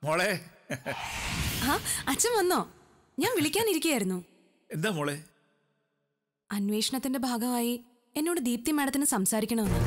മോളെ ആ അച്ഛൻ വന്നോ ഞാൻ വിളിക്കാനിരിക്കുകയായിരുന്നു എന്താ മോളെ അന്വേഷണത്തിന്റെ ഭാഗമായി എന്നോട് ദീപ്തി മാഡത്തിന് സംസാരിക്കണമെന്ന്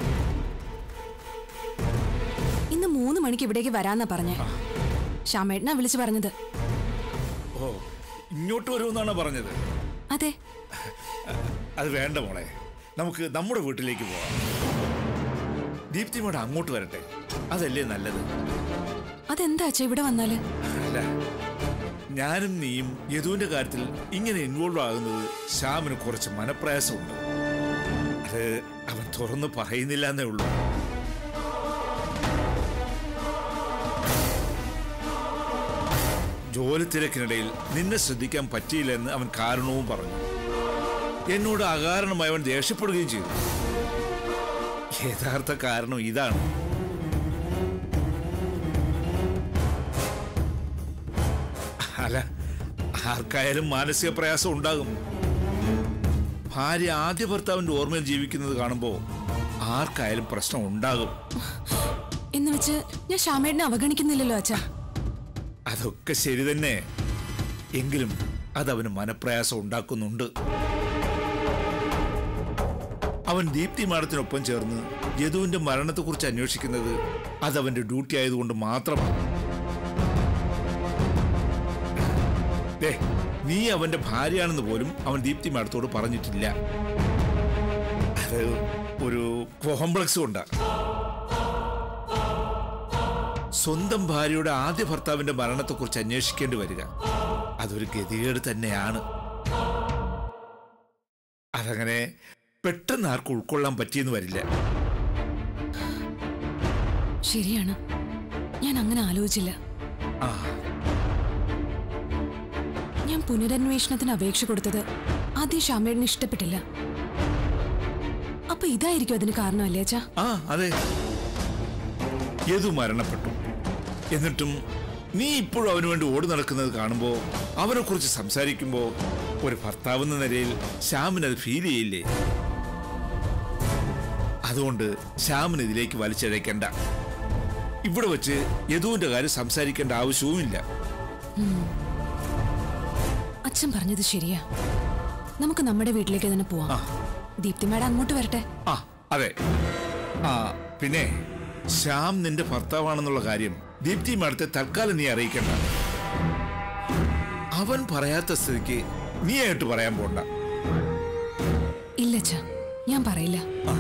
ഇന്ന് മൂന്ന് മണിക്ക് ഇവിടേക്ക് വരാന്നാ പറഞ്ഞേ ശ്യാമേട്ടനാ വിളിച്ചു പറഞ്ഞത് ഓ ഇങ്ങോട്ട് വരുമെന്നാണ് പറഞ്ഞത് അതെ അത് വേണ്ട മോളെ നമുക്ക് നമ്മുടെ വീട്ടിലേക്ക് പോവാം ദീപ്തി മോടെ അങ്ങോട്ട് വരട്ടെ അതല്ലേ നല്ലത് അതെന്താ അച്ഛ ഇവിടെ വന്നാല് അല്ല ഞാനും നീയും യദുവിന്റെ കാര്യത്തിൽ ഇങ്ങനെ ഇൻവോൾവ് ആകുന്നത് ശ്യാമിന് കുറച്ച് മനപ്രയാസമുണ്ട് അത് അവൻ തുറന്ന് പറയുന്നില്ല എന്നേ ഉള്ളൂ ജോലി തിരക്കിനിടയിൽ നിന്നെ ശ്രദ്ധിക്കാൻ പറ്റിയില്ലെന്ന് അവൻ കാരണവും പറഞ്ഞു എന്നോട് അകാരണമായി അവൻ ദേഷ്യപ്പെടുകയും ചെയ്തു യഥാർത്ഥ കാരണം ഇതാണ് അല്ല ആർക്കായാലും മാനസിക പ്രയാസം ഉണ്ടാകും ഭാര്യ ആദ്യ ഭർത്താവിന്റെ ഓർമ്മയിൽ ജീവിക്കുന്നത് കാണുമ്പോൾ ആർക്കായാലും പ്രശ്നം ഉണ്ടാകും എന്ന് വെച്ച് ഞാൻ ശ്യാമേട്ടനെ അവഗണിക്കുന്നില്ലല്ലോ അച്ഛ അതൊക്കെ ശരി തന്നെ എങ്കിലും അതവന് മനപ്രയാസം ഉണ്ടാക്കുന്നുണ്ട് അവൻ ദീപ്തി മാഡത്തിനൊപ്പം ചേർന്ന് യദുവിന്റെ മരണത്തെക്കുറിച്ച് അന്വേഷിക്കുന്നത് അതവന്റെ ഡ്യൂട്ടി ആയതുകൊണ്ട് മാത്രമാണ് ദേ, നീ അവന്റെ ഭാര്യയാണെന്ന് പോലും അവൻ ദീപ്തി മാഡത്തോട് പറഞ്ഞിട്ടില്ല അത് ഒരു കോംപ്ലക്സ് കൊണ്ടാ സ്വന്തം ഭാര്യയുടെ ആദ്യ ഭർത്താവിന്റെ മരണത്തെക്കുറിച്ച് അന്വേഷിക്കേണ്ടി വരിക അതൊരു ഗതികേട് തന്നെയാണ് അതങ്ങനെ പെട്ടെന്ന് ആർക്കും ഉൾക്കൊള്ളാൻ പറ്റിയെന്ന് വരില്ല ശരിയാണ് ഞാൻ അങ്ങനെ ആലോചിച്ചില്ല ആ ഞാൻ പുനരന്വേഷണത്തിന് അപേക്ഷ കൊടുത്തത് ആദ്യം ശ്യാമേട്ടന് ഇഷ്ടപ്പെട്ടില്ല അപ്പൊ ഇതായിരിക്കും അതിന് കാരണമല്ലേ അച്ഛാ ആ അതെ യദു മരണപ്പെട്ടു എന്നിട്ടും നീ ഇപ്പോഴും അവന് വേണ്ടി ഓടി നടക്കുന്നത് കാണുമ്പോൾ അവനെ കുറിച്ച് സംസാരിക്കുമ്പോൾ ഒരു ഭർത്താവ് എന്ന നിലയിൽ ശ്യാമിന് അത് ഫീൽ ചെയ്യില്ലേ അതുകൊണ്ട് ശ്യാമിന് ഇതിലേക്ക് വലിച്ചഴയ്ക്കണ്ട ഇവിടെ വെച്ച് യദുവിന്റെ കാര്യം സംസാരിക്കേണ്ട ആവശ്യവുമില്ല അച്ഛൻ പറഞ്ഞത് ശരിയാ നമുക്ക് നമ്മുടെ വീട്ടിലേക്ക് തന്നെ പോവാം ആ. ദീപ്തി മാഡം അങ്ങോട്ട് വരട്ടെ ആ അതെ ആ പിന്നെ ശ്യാം നിന്റെ ഭർത്താവാണെന്നുള്ള കാര്യം ദീപ്തി മാഡത്തെ തൽക്കാലം നീ അറിയിക്കണ്ട അവൻ പറയാത്ത സ്ഥിതിക്ക് നീ ആയിട്ട് പറയാൻ പോണ്ട ഇല്ല അച്ഛ ഞാൻ പറയില്ല ആ.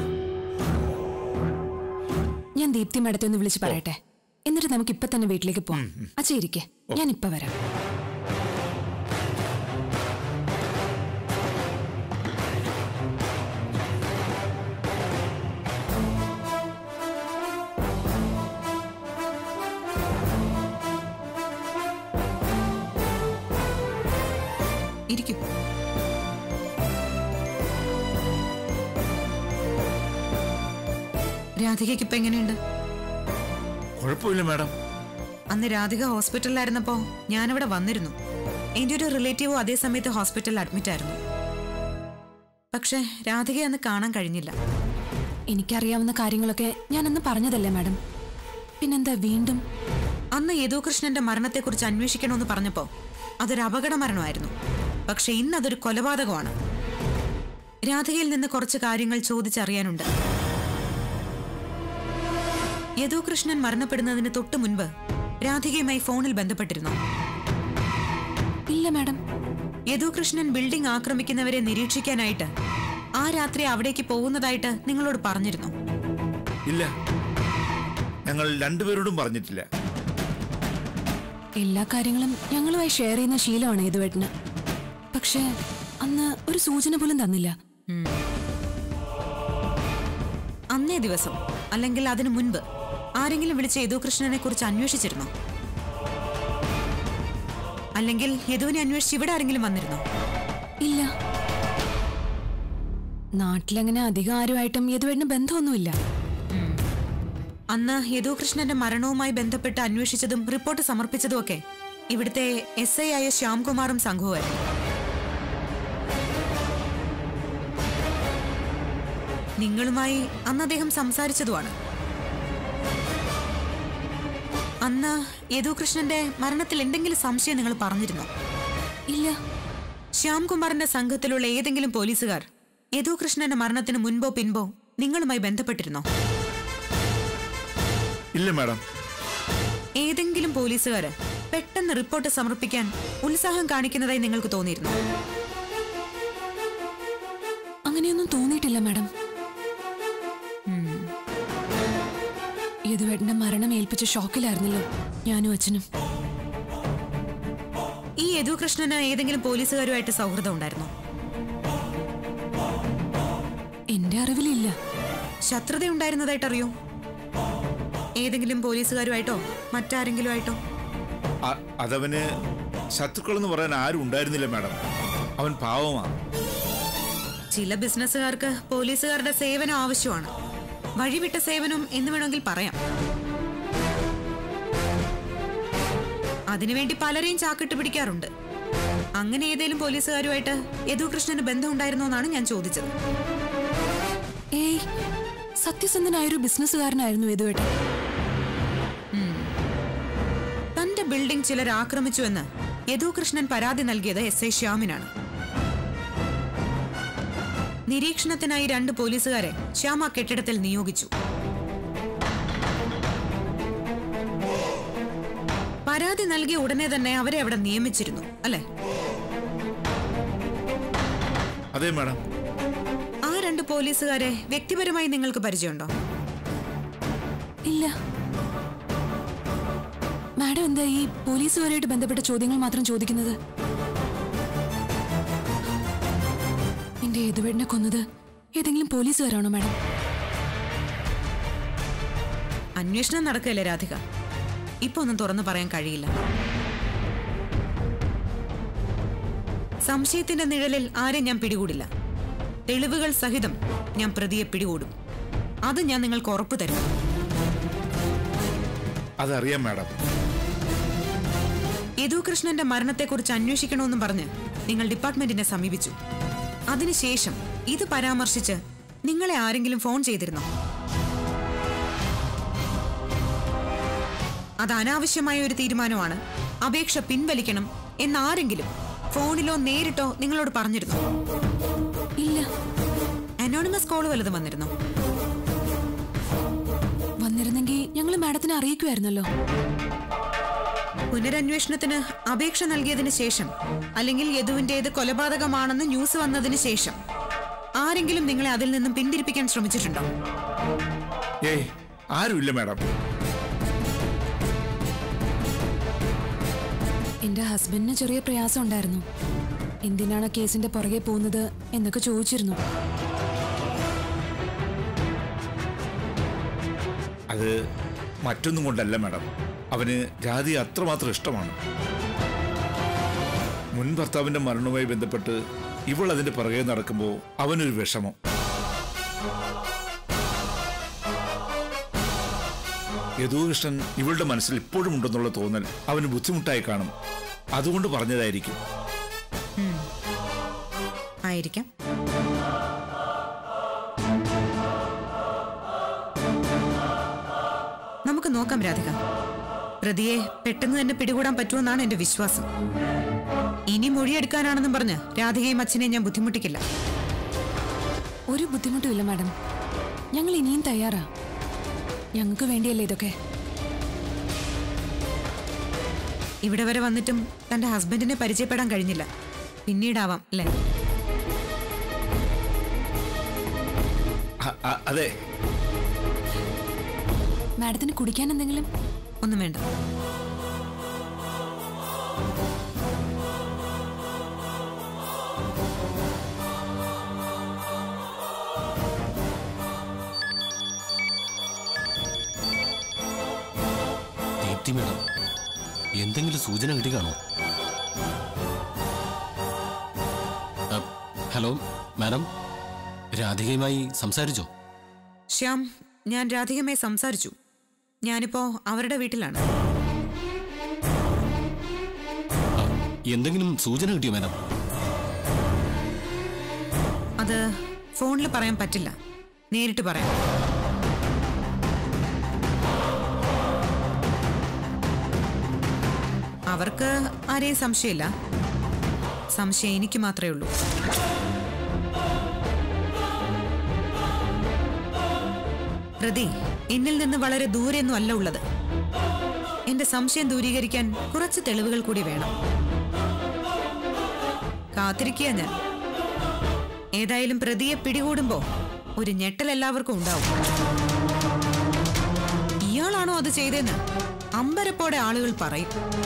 ഞാൻ ദീപ്തി മാഡത്തെ ഒന്ന് വിളിച്ച് പറയട്ടെ എന്നിട്ട് നമുക്ക് ഇപ്പൊ തന്നെ വീട്ടിലേക്ക് പോവാം അച്ഛ ഇരിക്കെ ഞാൻ ഇപ്പൊ വരാം ഇരിക്കും രാധികയ്ക്ക് ഇപ്പൊ എങ്ങനെയുണ്ട് കുഴപ്പമില്ല മാഡം അന്ന് രാധിക ഹോസ്പിറ്റലിലായിരുന്നപ്പോ ഞാനവിടെ വന്നിരുന്നു എന്റെ ഒരു റിലേറ്റീവും അതേ സമയത്ത് ഹോസ്പിറ്റലിൽ അഡ്മിറ്റ് ആയിരുന്നു പക്ഷെ രാധികയെ അന്ന് കാണാൻ കഴിഞ്ഞില്ല എനിക്കറിയാവുന്ന കാര്യങ്ങളൊക്കെ ഞാൻ അന്ന് പറഞ്ഞതല്ലേ മാഡം പിന്നെന്താ വീണ്ടും അന്ന് യദുകൃഷ്ണന്റെ മരണത്തെക്കുറിച്ച് അന്വേഷിക്കണമെന്ന് പറഞ്ഞപ്പോ അതൊരു അപകട മരണമായിരുന്നു പക്ഷെ ഇന്ന് അതൊരു കൊലപാതകമാണ് രാധികയിൽ നിന്ന് കുറച്ച് കാര്യങ്ങൾ ചോദിച്ചറിയാനുണ്ട് യദുകൃഷ്ണൻ മരണപ്പെടുന്നതിന് തൊട്ടു മുൻപ് രാധികയുമായി ഫോണിൽ ബന്ധപ്പെട്ടിരുന്നു ഇല്ല മാഡം യദുകൃഷ്ണൻ ബിൽഡിംഗ് ആക്രമിക്കുന്നവരെ നിരീക്ഷിക്കാനായിട്ട് ആ രാത്രി അവിടേക്ക് പോകുന്നതായിട്ട് നിങ്ങളോട് പറഞ്ഞിരുന്നു ഇല്ല ഞങ്ങൾ രണ്ടുപേരോടും പറഞ്ഞിട്ടില്ല എല്ലാ കാര്യങ്ങളും ഞങ്ങളുമായി ഷെയർ ചെയ്യുന്ന ശീലമാണ് ഇതുവേട്ടന് പക്ഷേ അന്ന് ഒരു സൂചന പോലും തന്നില്ല അന്നേ ദിവസം അല്ലെങ്കിൽ അതിനു മുൻപ് ആരെങ്കിലും വിളിച്ച് യദുകൃഷ്ണനെ കുറിച്ച് അന്വേഷിച്ചിരുന്നോ അല്ലെങ്കിൽ യദുവിനെ അന്വേഷിച്ച് ഇവിടെ ആരെങ്കിലും വന്നിരുന്നോ ഇല്ല നാട്ടിലങ്ങനെ അധികം ആരുമായിട്ടും ഇതുവേട്ടന് ബന്ധമൊന്നുമില്ല അന്ന് യദുകൃഷ്ണന്റെ മരണവുമായി ബന്ധപ്പെട്ട് അന്വേഷിച്ചതും റിപ്പോർട്ട് സമർപ്പിച്ചതുമൊക്കെ ഇവിടുത്തെ എസ് ഐ ആയ ശ്യാംകുമാറും സംഘവുമായിരുന്നു നിങ്ങളുമായി അന്ന് അദ്ദേഹം സംസാരിച്ചതുമാണ് അന്ന് യദുകൃഷ്ണന്റെ മരണത്തിൽ എന്തെങ്കിലും സംശയം നിങ്ങൾ പറഞ്ഞിരുന്നോ ഇല്ല ശ്യാംകുമാറിന്റെ സംഘത്തിലുള്ള ഏതെങ്കിലും പോലീസുകാർ യദുകൃഷ്ണന്റെ മരണത്തിന് മുൻപോ പിൻപോ നിങ്ങളുമായി ബന്ധപ്പെട്ടിരുന്നോ ഇല്ല മാഡം ഏതെങ്കിലും പോലീസുകാര് പെട്ടെന്ന് റിപ്പോർട്ട് സമർപ്പിക്കാൻ ഉത്സാഹം കാണിക്കുന്നതായി നിങ്ങൾക്ക് തോന്നിയിരുന്നു അങ്ങനെയൊന്നും തോന്നിയിട്ടില്ല മാഡം യദുവേട്ടന്റെ മരണം ഏൽപ്പിച്ച ഷോക്കിലായിരുന്നല്ലോ ഞാനും അച്ഛനും ഈ യദുകൃഷ്ണന് ഏതെങ്കിലും പോലീസുകാരുമായിട്ട് സൗഹൃദം ഉണ്ടായിരുന്നോ എന്റെ അറിവിലില്ല ശത്രുത ഉണ്ടായിരുന്നതായിട്ട് അറിയോ ഏതെങ്കിലും പോലീസുകാരുമായിട്ടോ മറ്റാരെങ്കിലും ആയിട്ടോ അ- അതവന് ശത്രുക്കളെന്ന് പറയാൻ ആരും ഉണ്ടായിരുന്നില്ല മാഡം അവൻ പാവമാണ് ചില ബിസിനസ്സുകാർക്ക് പോലീസുകാരുടെ സേവനം ആവശ്യമാണ് വഴിവിട്ട സേവനം എന്ന് വേണമെങ്കിൽ പറയാം അതിനുവേണ്ടി പലരെയും ചാക്കിട്ട് പിടിക്കാറുണ്ട് അങ്ങനെ ഏതെങ്കിലും പോലീസുകാരുമായിട്ട് യദുകൃഷ്ണന് ബന്ധമുണ്ടായിരുന്നോ എന്നാണ് ഞാൻ ചോദിച്ചത് ഏയ് സത്യസന്ധനായൊരു ബിസിനസ്സുകാരനായിരുന്നു യദുവേട്ടൻ തന്റെ ബിൽഡിംഗ് ചിലർ ആക്രമിച്ചുവെന്ന് യദുകൃഷ്ണൻ പരാതി നൽകിയത് എസ് ഐ ശ്യാമിനാണ് നിരീക്ഷണത്തിനായി രണ്ട് പോലീസുകാരെ ശ്യാം ആ കെട്ടിടത്തിൽ നിയോഗിച്ചു പരാതി നൽകിയ ഉടനെ തന്നെ അവരെ അവിടെ നിയമിച്ചിരുന്നു അല്ലെ അതെ മാഡം ആ രണ്ട് പോലീസുകാരെ വ്യക്തിപരമായി നിങ്ങൾക്ക് പരിചയമുണ്ടോ ഇല്ല മാഡം എന്താ ഈ പോലീസുകാരായിട്ട് ബന്ധപ്പെട്ട ചോദ്യങ്ങൾ മാത്രം ചോദിക്കുന്നത് എന്റെ യദുവേട്ടനെ കൊന്നത് ഏതെങ്കിലും പോലീസുകാരാണോ മാഡം അന്വേഷണം നടക്കുകയല്ലേ രാധിക ഇപ്പൊ ഒന്നും തുറന്നു പറയാൻ കഴിയില്ല സംശയത്തിന്റെ നിഴലിൽ ആരെയും ഞാൻ പിടികൂടില്ല തെളിവുകൾ സഹിതം ഞാൻ പ്രതിയെ പിടികൂടും അത് ഞാൻ നിങ്ങൾക്ക് ഉറപ്പു തരും അതറിയാം മാഡം യദുകൃഷ്ണന്റെ മരണത്തെക്കുറിച്ച് അന്വേഷിക്കണമെന്നും പറഞ്ഞ് നിങ്ങൾ ഡിപ്പാർട്ട്മെന്റിനെ സമീപിച്ചു അതിനുശേഷം ഇത് പരാമർശിച്ച് നിങ്ങളെ ആരെങ്കിലും ഫോൺ ചെയ്തിരുന്നോ അത് അനാവശ്യമായ ഒരു തീരുമാനമാണ് അപേക്ഷ പിൻവലിക്കണം എന്നാരെങ്കിലും ഫോണിലോ നേരിട്ടോ നിങ്ങളോട് പറഞ്ഞിരുന്നോ ഇല്ല അനോണിമസ് കോൾ വല്ലതും വന്നിരുന്നോ വന്നിരുന്നെങ്കിൽ ഞങ്ങൾ മാഡത്തിനെ അറിയിക്കുമായിരുന്നല്ലോ പുനരന്വേഷണത്തിന് അപേക്ഷ നൽകിയതിന് ശേഷം അല്ലെങ്കിൽ യദുവിന്റേത് കൊലപാതകമാണെന്ന് ന്യൂസ് വന്നതിന് ശേഷം ആരെങ്കിലും നിങ്ങളെ അതിൽ നിന്നും പിന്തിരിപ്പിക്കാൻ ശ്രമിച്ചിട്ടുണ്ടോ ഏയ് ആരുമില്ല മാഡം എന്റെ ഹസ്ബൻഡിന് ചെറിയ പ്രയാസം ഉണ്ടായിരുന്നു എന്തിനാണ് കേസിന്റെ പുറകെ പോകുന്നത് എന്നൊക്കെ ചോദിച്ചിരുന്നു അത് മറ്റൊന്നും കൊണ്ടല്ല മാഡം അവന് ജാതി അത്രമാത്രം ഇഷ്ടമാണ് മുൻ ഭർത്താവിന്റെ മരണവുമായി ബന്ധപ്പെട്ട് ഇവൾ അതിന്റെ പുറകെ നടക്കുമ്പോൾ അവനൊരു വിഷമം യദുകൃഷ്ണൻ ഇവളുടെ മനസ്സിൽ ഇപ്പോഴും ഉണ്ടെന്നുള്ള തോന്നൽ അവന് ബുദ്ധിമുട്ടായി കാണും അതുകൊണ്ട് പറഞ്ഞതായിരിക്കും ആയിരിക്കാം നമുക്ക് നോക്കാം രാധിക പ്രതിയെ പെട്ടെന്ന് തന്നെ പിടികൂടാൻ പറ്റുമെന്നാണ് എന്റെ വിശ്വാസം ഇനി മൊഴിയെടുക്കാനാണെന്നും പറഞ്ഞ് രാധികയും അച്ഛനെയും ഞാൻ ബുദ്ധിമുട്ടിക്കില്ല ഒരു ബുദ്ധിമുട്ടുമില്ല മാഡം ഞങ്ങൾ ഇനിയും തയ്യാറാ ഞങ്ങൾക്ക് വേണ്ടിയല്ലേ ഇതൊക്കെ ഇവിടെ വരെ വന്നിട്ടും തന്റെ ഹസ്ബൻഡിനെ പരിചയപ്പെടാൻ കഴിഞ്ഞില്ല പിന്നീടാവാം അല്ലേ അ- അ- അതെ മാഡത്തിന് കുടിക്കാൻ എന്തെങ്കിലും ഒന്നും വേണ്ട ദീപ്തി മേഡം എന്തെങ്കിലും സൂചന കിട്ടി കാണോ അ, ഹലോ മാഡം രാധികയുമായി സംസാരിച്ചോ ശ്യാം ഞാൻ രാധികമായി സംസാരിച്ചു ഞാനിപ്പോ അവരുടെ വീട്ടിലാണ് അ, എന്തെങ്കിലും സൂചന കിട്ടിയോ മാഡം അത് ഫോണിൽ പറയാൻ പറ്റില്ല നേരിട്ട് പറയാം അവർക്ക് ആരെയും സംശയമില്ല സംശയം എനിക്ക് മാത്രമേ ഉള്ളൂ പ്രതി എന്നിൽ നിന്ന് വളരെ ദൂരെയൊന്നും അല്ല ഉള്ളത് എന്റെ സംശയം ദൂരീകരിക്കാൻ കുറച്ച് തെളിവുകൾ കൂടി വേണം കാത്തിരിക്കുക ഞാൻ ഏതായാലും പ്രതിയെ പിടികൂടുമ്പോ ഒരു ഞെട്ടൽ എല്ലാവർക്കും ഉണ്ടാവും ഇയാളാണോ അത് ചെയ്തതെന്ന് അമ്പരപ്പോടെ ആളുകൾ പറയും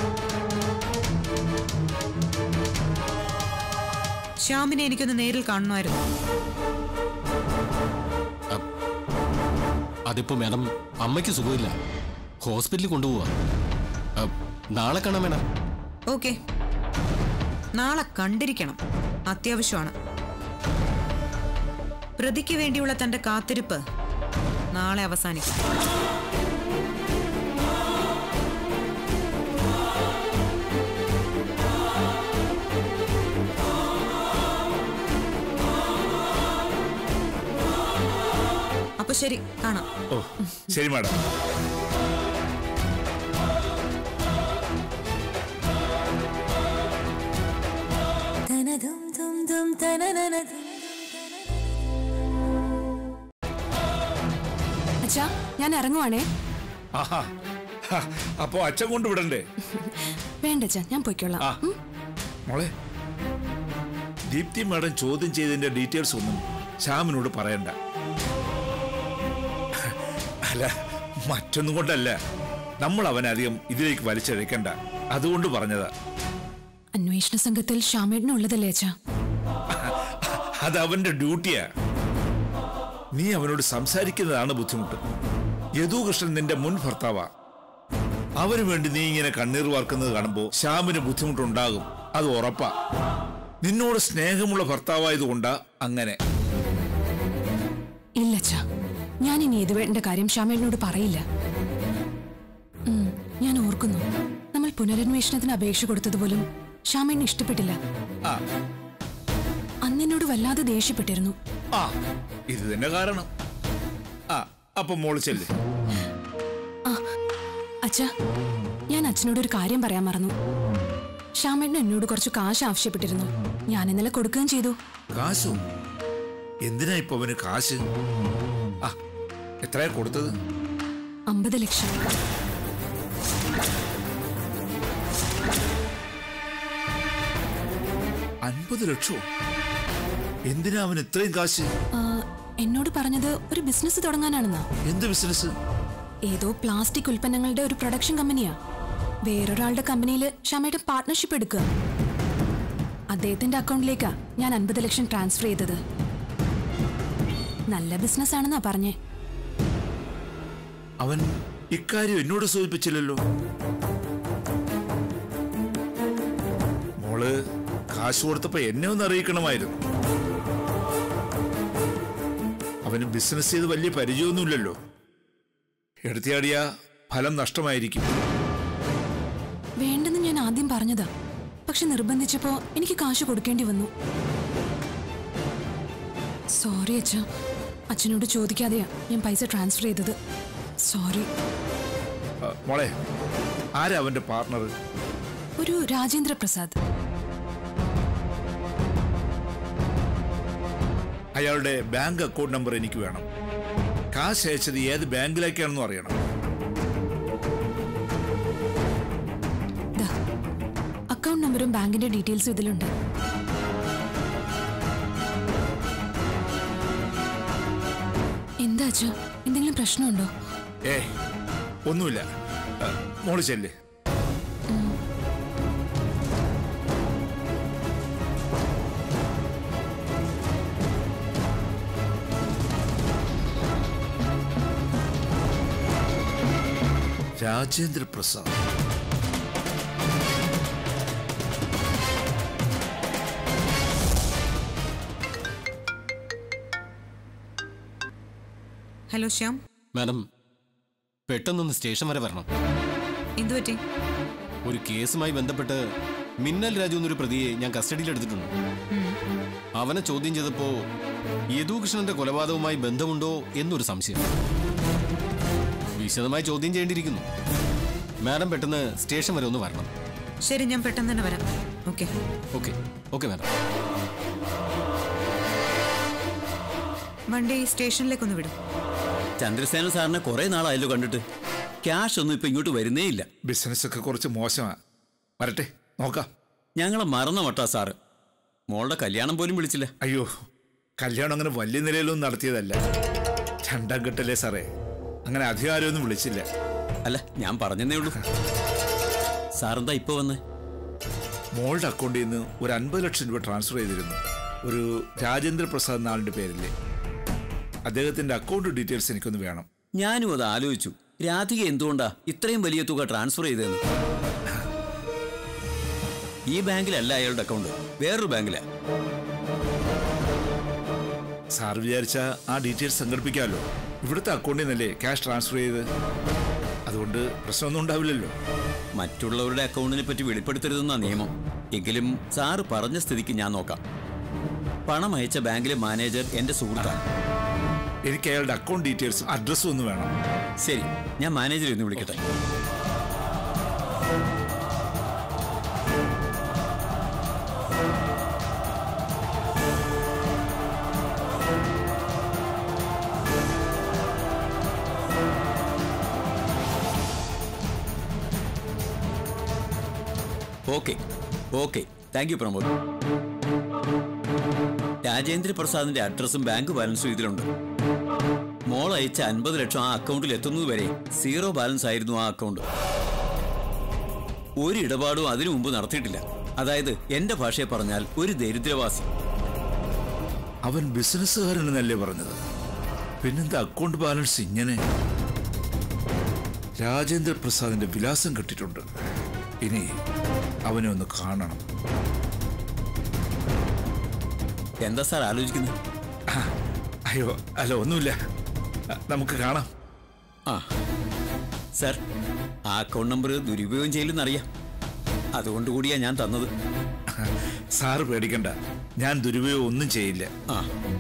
ശ്യാമിനെ എനിക്കൊന്ന് നേരിൽ കാണണമായിരുന്നു അതിപ്പോ മാഡം അമ്മയ്ക്ക് സുഖമില്ല ഹോസ്പിറ്റലിൽ കൊണ്ടുപോവാ അ, നാളെ കാണാം മാഡം ഓക്കെ നാളെ കണ്ടിരിക്കണം അത്യാവശ്യമാണ് പ്രതിക്ക് വേണ്ടിയുള്ള തന്റെ കാത്തിരിപ്പ് നാളെ അവസാനിക്കും അപ്പൊ ശരി കാണാം ഓ ശരി മാഡം അച്ഛാ ഞാൻ ഇറങ്ങുവാണേ ആഹാ ഹ, അപ്പോ അച്ഛൻ കൊണ്ട് വിടണ്ടേ വേണ്ട അച്ഛാ ഞാൻ പൊയ്ക്കൊള്ളാം ആ മോളെ ദീപ്തി മാഡം ചോദ്യം ചെയ്തതിന്റെ ഡീറ്റെയിൽസ് ഒന്നും ശ്യാമിനോട് പറയണ്ട അല്ല മറ്റൊന്നും കൊണ്ടല്ല നമ്മൾ അവനെ അധികം ഇതിലേക്ക് വലിച്ചഴക്കണ്ട അതുകൊണ്ട് പറഞ്ഞതാ അന്വേഷണ സംഘത്തിൽ ശ്യാമേട്ടനുള്ളതല്ലേ അച്ഛാ അത് അവന്റെ ഡ്യൂട്ടിയാ നീ അവനോട് സംസാരിക്കുന്നതാണ് ബുദ്ധിമുട്ട് യദുകൃഷ്ണൻ നിന്റെ മുൻ ഭർത്താവാ അവന് വേണ്ടി നീ ഇങ്ങനെ കണ്ണീർ വാർക്കുന്നത് കാണുമ്പോ ശ്യാമിന് ബുദ്ധിമുട്ടുണ്ടാകും അത് ഉറപ്പാ നിന്നോട് സ്നേഹമുള്ള ഭർത്താവായതുകൊണ്ടാ അങ്ങനെ ഇല്ല അച്ഛാ ഞാൻ ഇനി യദുവേട്ടന്റെ കാര്യം ശ്യാമേട്ടനോട് പറയില്ല ഉം, ഞാൻ ഓർക്കുന്നു നമ്മൾ പുനരന്വേഷണത്തിന് അപേക്ഷ കൊടുത്തതുപോലും ശ്യാമേട്ടന് ഇഷ്ടപ്പെട്ടില്ല ആ അന്ന് എന്നോട് വല്ലാതെ ദേഷ്യപ്പെട്ടിരുന്നു ആ ഇത് തന്നെ കാരണം ആ അപ്പൊ മോള് ചെല്ല് ആ അച്ഛാ ഞാൻ അച്ഛനോട് ഒരു കാര്യം പറയാൻ മറന്നു ശ്യാമേട്ടൻ എന്നോട് കുറച്ച് കാശ് ആവശ്യപ്പെട്ടിരുന്നു ഞാൻ ഇന്നലെ കൊടുക്കുകയും ചെയ്തു കാശോ എന്തിനാ ഇപ്പൊ അവന് കാശ് ആ എത്രയാ കൊടുത്തത് അമ്പത് ലക്ഷം അൻപത് ലക്ഷോ എന്തിനാ അവൻ ഇത്രയും കാശ് ആ, എന്നോട് പറഞ്ഞത് ഒരു ബിസിനസ് തുടങ്ങാനാണെന്നാ എന്ത് ബിസിനസ് ഏതോ പ്ലാസ്റ്റിക് ഉൽപ്പന്നങ്ങളുടെ ഒരു പ്രൊഡക്ഷൻ കമ്പനിയാ വേറൊരാളുടെ കമ്പനിയിൽ ഷമയുടെ പാർട്ട്ണർഷിപ്പ് എടുക്കുക അദ്ദേഹത്തിന്റെ അക്കൗണ്ടിലേക്കാ ഞാൻ അൻപത് ലക്ഷം ട്രാൻസ്ഫർ ചെയ്തത് നല്ല ബിസിനസ് ആണെന്നാ പറഞ്ഞേ അവൻ ഇക്കാര്യം എന്നോട് സൂചിപ്പിച്ചില്ലല്ലോ മോള് കാശ് കൊടുത്തപ്പോ എന്നെ ഒന്ന് അറിയിക്കണമായിരുന്നു അവന് ബിസിനസ് ചെയ്ത് വലിയ പരിചയമൊന്നുമില്ലല്ലോ എടുത്തിയാടിയ ഫലം നഷ്ടമായിരിക്കും വേണ്ടെന്ന് ഞാൻ ആദ്യം പറഞ്ഞതാ പക്ഷെ നിർബന്ധിച്ചപ്പോ എനിക്ക് കാശ് കൊടുക്കേണ്ടി വന്നു സോറി അച്ഛ അച്ഛനോട് ചോദിക്കാതെയാ ഞാൻ പൈസ ട്രാൻസ്ഫർ ചെയ്തത് സോറി ആ, മോളെ ആരാ അവന്റെ പാർട്ണർ ഒരു രാജേന്ദ്ര പ്രസാദ് അയാളുടെ ബാങ്ക് അക്കൗണ്ട് നമ്പർ എനിക്ക് വേണം കാശ് അയച്ചത് ഏത് ബാങ്കിലേക്കാണെന്നും അറിയണം ദാ, അക്കൗണ്ട് നമ്പറും ബാങ്കിന്റെ ഡീറ്റെയിൽസും ഇതിലുണ്ട് എന്താ അച്ഛാ എന്തെങ്കിലും പ്രശ്നമുണ്ടോ ഏ ഒന്നുമില്ല ആ, മോള് ചെല്ല് രാജേന്ദ്ര പ്രസാദ് ഹലോ ശ്യാം മാഡം പെട്ടെന്നൊന്ന് സ്റ്റേഷൻ വരെ വരണം എന്തു പറ്റി ഒരു കേസുമായി ബന്ധപ്പെട്ട് മിന്നൽ രാജു എന്നൊരു പ്രതിയെ ഞാൻ കസ്റ്റഡിയിൽ എടുത്തിട്ടുണ്ട് അവനെ ചോദ്യം ചെയ്തപ്പോ യദുകൃഷ്ണന്റെ കൊലപാതകവുമായി ബന്ധമുണ്ടോ എന്നൊരു സംശയം വിശദമായി ചോദ്യം ചെയ്യേണ്ടിയിരിക്കുന്നു മാഡം പെട്ടെന്ന് സ്റ്റേഷൻ വരെ ഒന്ന് വരണം ശരി ഞാൻ പെട്ടെന്ന് തന്നെ വരാം ഓക്കെ ഓക്കെ ഓക്കെ മാഡം വണ്ടി സ്റ്റേഷനിലേക്കൊന്ന് വിടും ചന്ദ്രസേന സാറിനെ കുറെ നാളായല്ലോ കണ്ടിട്ട് ക്യാഷ് ഒന്നും ഇപ്പൊ ഇങ്ങോട്ട് വരുന്നേ ഇല്ല ബിസിനസ്സൊക്കെ കുറച്ച് മോശമാണ് വരട്ടെ നോക്കാം ഞങ്ങളെ മറന്ന മട്ടാ സാറ് മോളുടെ കല്യാണം പോലും വിളിച്ചില്ല അയ്യോ കല്യാണം അങ്ങനെ വലിയ നിലയിലൊന്നും നടത്തിയതല്ല രണ്ടാം ഘട്ടല്ലേ സാറേ അങ്ങനെ അധികാരമൊന്നും വിളിച്ചില്ല അല്ല ഞാൻ പറഞ്ഞതേ ഉള്ളൂ സാറെന്താ ഇപ്പൊ വന്ന് മോളുടെ അക്കൗണ്ടിൽ നിന്ന് ഒരു അൻപത് ലക്ഷം രൂപ ട്രാൻസ്ഫർ ചെയ്തിരുന്നു ഒരു രാജേന്ദ്ര പ്രസാദ് എന്ന ആളുടെ പേരില്ലേ അദ്ദേഹത്തിന്റെ അക്കൗണ്ട് ഡീറ്റെയിൽസ് എനിക്കൊന്ന് വേണം ഞാനും അത് ആലോചിച്ചു രാധിക എന്തുകൊണ്ടാ ഇത്രയും വലിയ തുക ട്രാൻസ്ഫർ ചെയ്തതെന്ന് ഈ ബാങ്കിലല്ല അയാളുടെ അക്കൗണ്ട് വേറൊരു ബാങ്കിലാ സാർ വിചാരിച്ച ആ ഡീറ്റെയിൽസ് സംഘടിപ്പിക്കാമല്ലോ ഇവിടുത്തെ അക്കൗണ്ടിൽ നിന്നല്ലേ ക്യാഷ് ട്രാൻസ്ഫർ ചെയ്ത് അതുകൊണ്ട് പ്രശ്നമൊന്നും ഉണ്ടാവില്ലല്ലോ മറ്റുള്ളവരുടെ അക്കൗണ്ടിനെ പറ്റി വെളിപ്പെടുത്തരുതെന്ന നിയമം എങ്കിലും സാറ് പറഞ്ഞ സ്ഥിതിക്ക് ഞാൻ നോക്കാം പണം അയച്ച ബാങ്കിലെ മാനേജർ എന്റെ സുഹൃത്താണ് എനിക്ക് അയാളുടെ അക്കൗണ്ട് ഡീറ്റെയിൽസും അഡ്രസ്സും ഒന്ന് വേണം ശരി ഞാൻ മാനേജറെ ഒന്ന് വിളിക്കട്ടെ okay okay thank you Pramod Rajendra പ്രസാദിന്റെ അഡ്രസ്സും ബാങ്ക് ബാലൻസും ഇതിലുണ്ട് മോൾ അയച്ച അൻപത് ലക്ഷം ആ അക്കൗണ്ടിൽ എത്തുന്നതുവരെ സീറോ ബാലൻസ് ആയിരുന്നു ആ അക്കൗണ്ട് ഒരു ഇടപാടും അതിനു മുമ്പ് നടത്തിയിട്ടില്ല അതായത് എന്റെ ഭാഷയെ പറഞ്ഞാൽ ഒരു ദരിദ്രവാസി അവൻ ബിസിനസ്സുകാരനെന്നല്ലേ പറഞ്ഞത് പിന്നെന്താ അക്കൗണ്ട് ബാലൻസ് ഇങ്ങനെ രാജേന്ദ്ര പ്രസാദിന്റെ വിലാസം കിട്ടിയിട്ടുണ്ട് ഇനി അവനെ ഒന്ന് കാണണം എന്താ സാർ ആലോചിക്കുന്നത് ആ, അയ്യോ അല്ല ഒന്നുമില്ല ആ, നമുക്ക് കാണാം ആ സാർ ആ അക്കൗണ്ട് നമ്പർ ദുരുപയോഗം ചെയ്യില്ലെന്നറിയാം അതുകൊണ്ട് കൂടിയാ ഞാൻ തന്നത് സാറ് പേടിക്കണ്ട ഞാൻ ദുരുപയോഗം ഒന്നും ചെയ്യില്ല ആ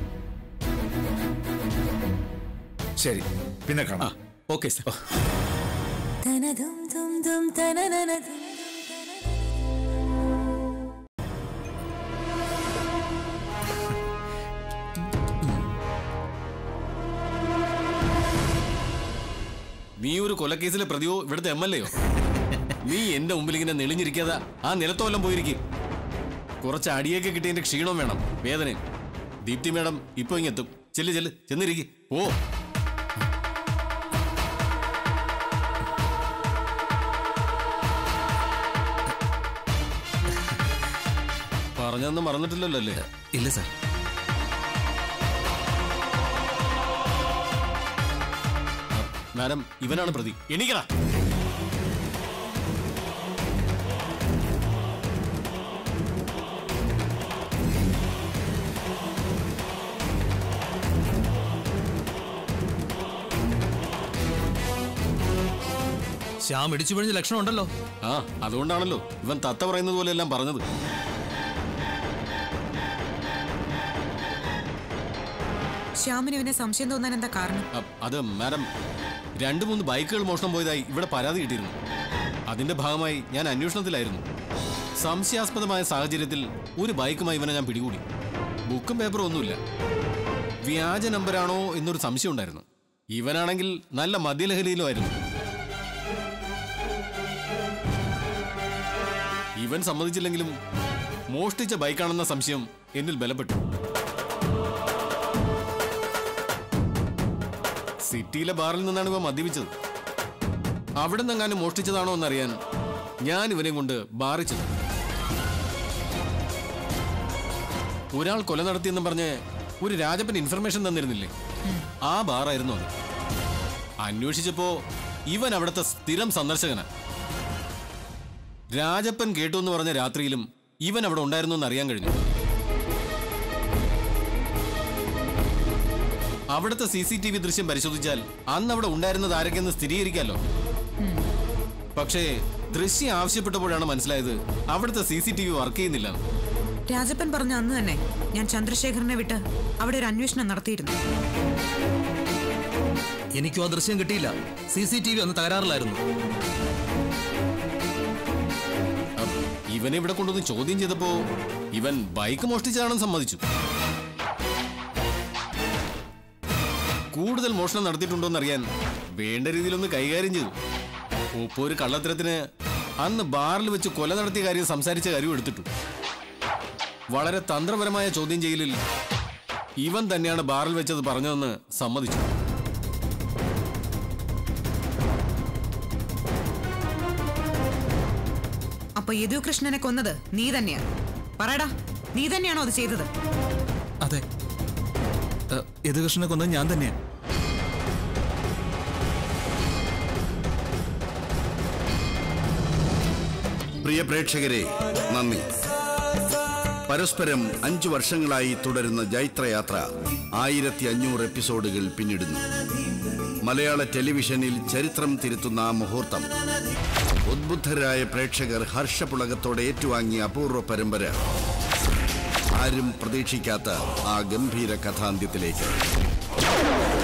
ശരി പിന്നെ ആ കാണാം ഓക്കെ സാർ നീ ഒരു കൊലക്കേസിലെ പ്രതിയോ ഇവിടുത്തെ എം എൽ എയോ നീ എന്റെ മുമ്പിൽ ഇങ്ങനെ നെളിഞ്ഞിരിക്കാതെ ആ നിലത്തോലം പോയിരിക്കും കുറച്ച് അടിയൊക്കെ കിട്ടിയതിന്റെ ക്ഷീണം വേണം വേദനയും ദീപ്തി മേഡം ഇപ്പൊ ഇങ്ങെത്തും ചെല്ല് ചെല്ല് ചെന്നിരിക്കും ഓ പറഞ്ഞൊന്നും മറന്നിട്ടില്ലല്ലോ അല്ലേ ഇല്ല സാർ മാഡം ഇവനാണ് പ്രതി എണീക്കടാ ശ്യാം ഇടിച്ചു പിഴിഞ്ഞ ലക്ഷണം ഉണ്ടല്ലോ ആ അതുകൊണ്ടാണല്ലോ ഇവൻ തത്ത പറയുന്നത് പോലെ എല്ലാം പറഞ്ഞത് ശ്യാമിന് ഇവനെ സംശയം തോന്നാൻ എന്താ കാരണം അ- അത് മാഡം രണ്ട് മൂന്ന് ബൈക്കുകൾ മോഷണം പോയതായി ഇവിടെ പരാതി കിട്ടിയിരുന്നു അതിന്റെ ഭാഗമായി ഞാൻ അന്വേഷണത്തിലായിരുന്നു സംശയാസ്പദമായ സാഹചര്യത്തിൽ ഒരു ബൈക്കുമായി ഇവനെ ഞാൻ പിടികൂടി ബുക്കും പേപ്പറും ഒന്നുമില്ല വ്യാജ നമ്പരാണോ എന്നൊരു സംശയം ഉണ്ടായിരുന്നു ഇവനാണെങ്കിൽ നല്ല മദ്യലഹരിയിലും ആയിരുന്നു ഇവൻ സമ്മതിച്ചില്ലെങ്കിലും മോഷ്ടിച്ച ബൈക്കാണെന്ന സംശയം എന്നിൽ ബലപ്പെട്ടു സിറ്റിയിലെ ബാറിൽ നിന്നാണ് ഇവ മദ്യപിച്ചത് അവിടെ നിന്നെങ്ങാനും മോഷ്ടിച്ചതാണോ എന്നറിയാൻ ഞാൻ ഇവനെ കൊണ്ട് ബാറിച്ചത് ഒരാൾ കൊല നടത്തിയെന്ന് പറഞ്ഞ് ഒരു രാജപ്പൻ ഇൻഫർമേഷൻ തന്നിരുന്നില്ലേ ആ ബാറായിരുന്നു അത് അന്വേഷിച്ചപ്പോ ഇവൻ അവിടുത്തെ സ്ഥിരം സന്ദർശകനാ രാജപ്പൻ കേട്ടു എന്ന് പറഞ്ഞ രാത്രിയിലും ഇവൻ അവിടെ ഉണ്ടായിരുന്നു എന്ന് അറിയാൻ കഴിഞ്ഞു അവിടുത്തെ സി സി ടി വി ദൃശ്യം പരിശോധിച്ചാൽ അന്ന് അവിടെ ഉണ്ടായിരുന്നത് ആരൊക്കെയെന്ന് സ്ഥിരീകരിക്കാമല്ലോ പക്ഷേ ദൃശ്യം ആവശ്യപ്പെട്ടപ്പോഴാണ് മനസ്സിലായത് അവിടുത്തെ C C T V work ചെയ്യുന്നില്ല രാജപ്പൻ പറഞ്ഞ അന്ന് തന്നെ ഞാൻ ചന്ദ്രശേഖരനെ വിട്ട് അവിടെ ഒരു അന്വേഷണം നടത്തിയിരുന്നു എനിക്കും ആ ദൃശ്യം കിട്ടിയില്ല സി സി ടി വി അന്ന് തകരാറിലായിരുന്നു അ- ഇവനെ ഇവിടെ കൊണ്ടുവന്ന് ചോദ്യം ചെയ്തപ്പോ ഇവൻ ബൈക്ക് മോഷ്ടിച്ചതാണെന്ന് സമ്മതിച്ചു കൂടുതൽ മോഷണം നടത്തിയിട്ടുണ്ടോന്നറിയാൻ വേണ്ട രീതിയിലൊന്ന് കൈകാര്യം ചെയ്തു ഒപ്പം ഒരു കള്ളത്തരത്തിന് അന്ന് ബാറിൽ വെച്ച് കൊല നടത്തിയ കാര്യം സംസാരിച്ച കാര്യം എടുത്തിട്ടു വളരെ തന്ത്രപരമായ ചോദ്യം ചെയ്യലിൽ ഇവൻ തന്നെയാണ് ബാറിൽ വെച്ചത് പറഞ്ഞതെന്ന് സമ്മതിച്ചു അപ്പൊ യദുകൃഷ്ണനെ കൊന്നത് നീ തന്നെയാ പറയടാ നീ തന്നെയാണോ അത് ചെയ്തത് അതെ ഏ, യദുകൃഷ്ണനെ കൊന്നത് ഞാൻ തന്നെയാ പ്രിയ പ്രേക്ഷകരെ നന്ദി പരസ്പരം അഞ്ചു വർഷങ്ങളായി തുടരുന്ന ജൈത്രയാത്ര ആയിരത്തി അഞ്ഞൂറ് എപ്പിസോഡുകൾ പിന്നിടുന്നു മലയാള ടെലിവിഷനിൽ ചരിത്രം തിരുത്തുന്ന ആ മുഹൂർത്തം ഉദ്ബുദ്ധരായ പ്രേക്ഷകർ ഹർഷപുളകത്തോടെ ഏറ്റുവാങ്ങിയ അപൂർവ പരമ്പര ആരും പ്രതീക്ഷിക്കാത്ത ആ ഗംഭീര കഥാന്ത്യത്തിലേക്ക്